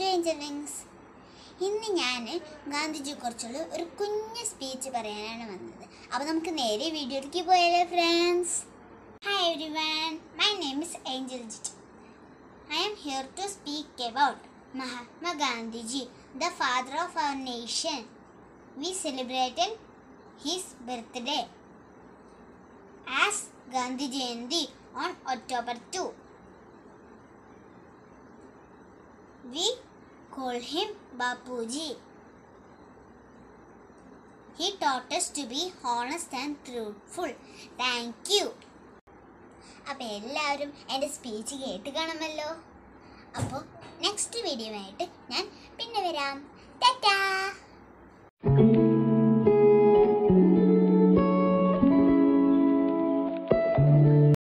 ഏഞ്ചലിങ്സ് ഇന്ന് ഞാൻ ഗാന്ധിജിയെക്കുറിച്ചുള്ള ഒരു കുഞ്ഞ് സ്പീച്ച് പറയാനാണ് വന്നത് അപ്പോൾ നമുക്ക് നേരെ വീഡിയോയിലേക്ക് പോയാലോ friends hi everyone my name is Angel Jit I am here to speak about Mahatma Gandhiji, the father of our nation. We celebrated his birthday as Gandhi Jayanti on October 2. We call him Bapuji. He taught us to be honest and truthful. Thank you. അപ്പോൾ എല്ലാവരും എൻ്റെ speech കേട്ട് കാണുമല്ലോ അപ്പോൾ next video ആയിട്ട് ഞാൻ പിന്നെ വരാം ടാറ്റാ